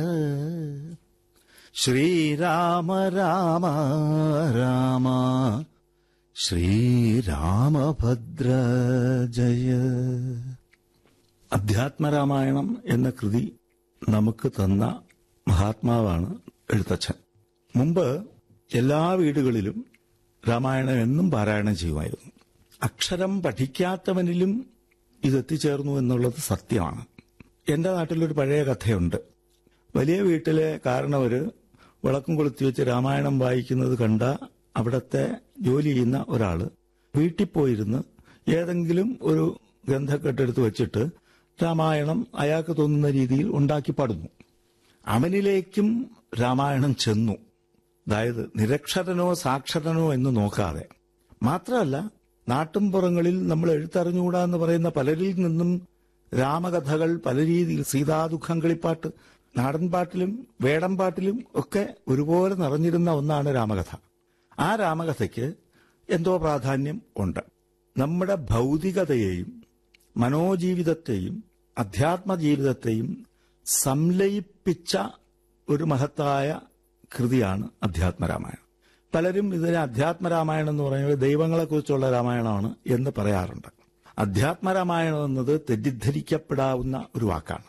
ശ്രീരാമ രാമ രാമ ശ്രീരാമഭദ്ര ജയ അധ്യാത്മരാമായണം എന്ന കൃതി നമുക്ക് തന്ന മഹാത്മാവാണ് എഴുത്തച്ഛൻ മുമ്പ് എല്ലാ വീടുകളിലും രാമായണം എന്നും പാരായണം ചെയ്യുമായിരുന്നു അക്ഷരം പഠിക്കാത്തവനിലും ഇതെത്തിച്ചേർന്നു എന്നുള്ളത് സത്യമാണ് എന്റെ നാട്ടിലൊരു പഴയ കഥയുണ്ട് വലിയ വീട്ടിലെ കാരണവര് വിളക്കും കൊളുത്തി വെച്ച് രാമായണം വായിക്കുന്നത് കണ്ട അവിടത്തെ ജോലി ചെയ്യുന്ന ഒരാള് വീട്ടിൽ പോയിരുന്ന് ഏതെങ്കിലും ഒരു ഗ്രന്ഥക്കെട്ടെടുത്ത് വെച്ചിട്ട് രാമായണം അയാൾക്ക് തോന്നുന്ന രീതിയിൽ ഉണ്ടാക്കി പാടുന്നു അവനിലേക്കും രാമായണം ചെന്നു അതായത് നിരക്ഷരനോ സാക്ഷരനോ എന്ന് നോക്കാതെ മാത്രമല്ല നാട്ടിൻപുറങ്ങളിൽ നമ്മൾ എഴുത്തറിഞ്ഞുകൂടാ എന്ന് പറയുന്ന പലരിൽ നിന്നും രാമകഥകൾ പല രീതിയിൽ സീതാദുഃഖം കളിപ്പാട്ട് നാടൻപാട്ടിലും വേടൻപാട്ടിലും ഒക്കെ ഒരുപോലെ നിറഞ്ഞിരുന്ന ഒന്നാണ് രാമകഥ ആ രാമകഥയ്ക്ക് എന്തോ പ്രാധാന്യം ഉണ്ട് നമ്മുടെ ഭൗതികതയെയും മനോജീവിതത്തെയും അധ്യാത്മ ജീവിതത്തെയും സംലയിപ്പിച്ച ഒരു മഹത്തായ കൃതിയാണ് അധ്യാത്മരാമായണം പലരും ഇതിനെ അധ്യാത്മരാമായണം എന്ന് പറയുന്നത് ദൈവങ്ങളെക്കുറിച്ചുള്ള രാമായണമാണ് എന്ന് പറയാറുണ്ട് അധ്യാത്മരാമായണം എന്നത് തെറ്റിദ്ധരിക്കപ്പെടാവുന്ന ഒരു വാക്കാണ്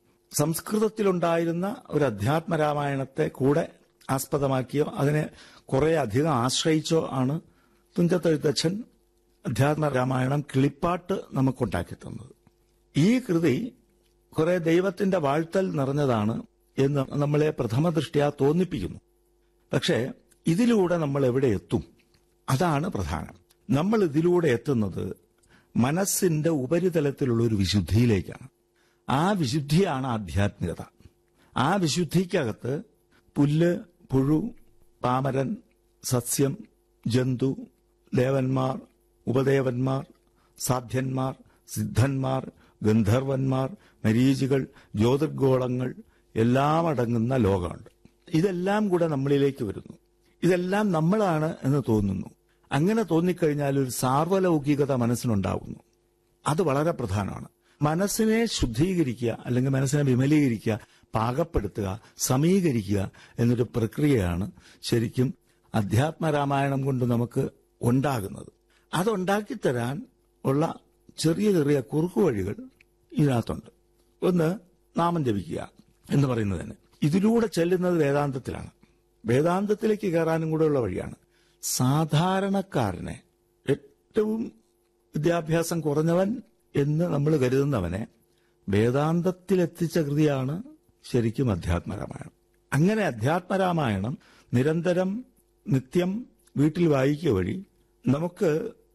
സംസ്കൃതത്തിലുണ്ടായിരുന്ന ഒരു അധ്യാത്മരാമായണത്തെ കൂടെ ആസ്പദമാക്കിയോ അതിനെ കുറെ അധികം ആശ്രയിച്ചോ ആണ് തുഞ്ചത്തെഴുത്തച്ഛൻ അധ്യാത്മരാമായണം കിളിപ്പാട്ട് നമുക്കുണ്ടാക്കി തന്നത് ഈ കൃതി കുറെ ദൈവത്തിന്റെ വാഴ്ത്തൽ നിറഞ്ഞതാണ് എന്ന് നമ്മളെ പ്രഥമ ദൃഷ്ടിയാ തോന്നിപ്പിക്കുന്നു പക്ഷേ ഇതിലൂടെ നമ്മൾ എവിടെ എത്തും അതാണ് പ്രധാനം നമ്മൾ ഇതിലൂടെ എത്തുന്നത് മനസ്സിന്റെ ഉപരിതലത്തിലുള്ള ഒരു വിശുദ്ധിയിലേക്കാണ് ആ വിശുദ്ധിയാണ് ആധ്യാത്മികത ആ വിശുദ്ധിക്കകത്ത് പുല്ല് പുഴു പാമരൻ സസ്യം ജന്തു ദേവന്മാർ ഉപദേവന്മാർ സാധ്യന്മാർ സിദ്ധന്മാർ ഗന്ധർവന്മാർ മരീചികൾ ജ്യോതിർഗോളങ്ങൾ എല്ലാം അടങ്ങുന്ന ലോകമുണ്ട് ഇതെല്ലാം കൂടെ നമ്മളിലേക്ക് വരുന്നു ഇതെല്ലാം നമ്മളാണ് എന്ന് തോന്നുന്നു അങ്ങനെ തോന്നിക്കഴിഞ്ഞാൽ ഒരു സാർവലൗകികത മനസ്സിനുണ്ടാകുന്നു അത് വളരെ പ്രധാനമാണ് മനസ്സിനെ ശുദ്ധീകരിക്കുക അല്ലെങ്കിൽ മനസ്സിനെ വിമലീകരിക്കുക പാകപ്പെടുത്തുക സമീകരിക്കുക എന്നൊരു പ്രക്രിയയാണ് ശരിക്കും അധ്യാത്മരാമായണം കൊണ്ട് നമുക്ക് ഉണ്ടാകുന്നത് അതുണ്ടാക്കിത്തരാൻ ഉള്ള ചെറിയ ചെറിയ കുറുക്കു വഴികൾ ഇതിനകത്തുണ്ട് ഒന്ന് നാമം ജപിക്കുക എന്ന് പറയുന്നത് തന്നെ ഇതിലൂടെ ചെല്ലുന്നത് വേദാന്തത്തിലാണ് വേദാന്തത്തിലേക്ക് കയറാനും കൂടെയുള്ള വഴിയാണ് സാധാരണക്കാരനെ ഏറ്റവും വിദ്യാഭ്യാസം കുറഞ്ഞവൻ എന്ന് നമ്മൾ കരുതുന്നവനെ വേദാന്തത്തിലെത്തിച്ച കൃതിയാണ് ശരിക്കും അധ്യാത്മരാമായണം അങ്ങനെ അധ്യാത്മരാമായണം നിരന്തരം നിത്യം വീട്ടിൽ വായിക്കുക വഴി നമുക്ക്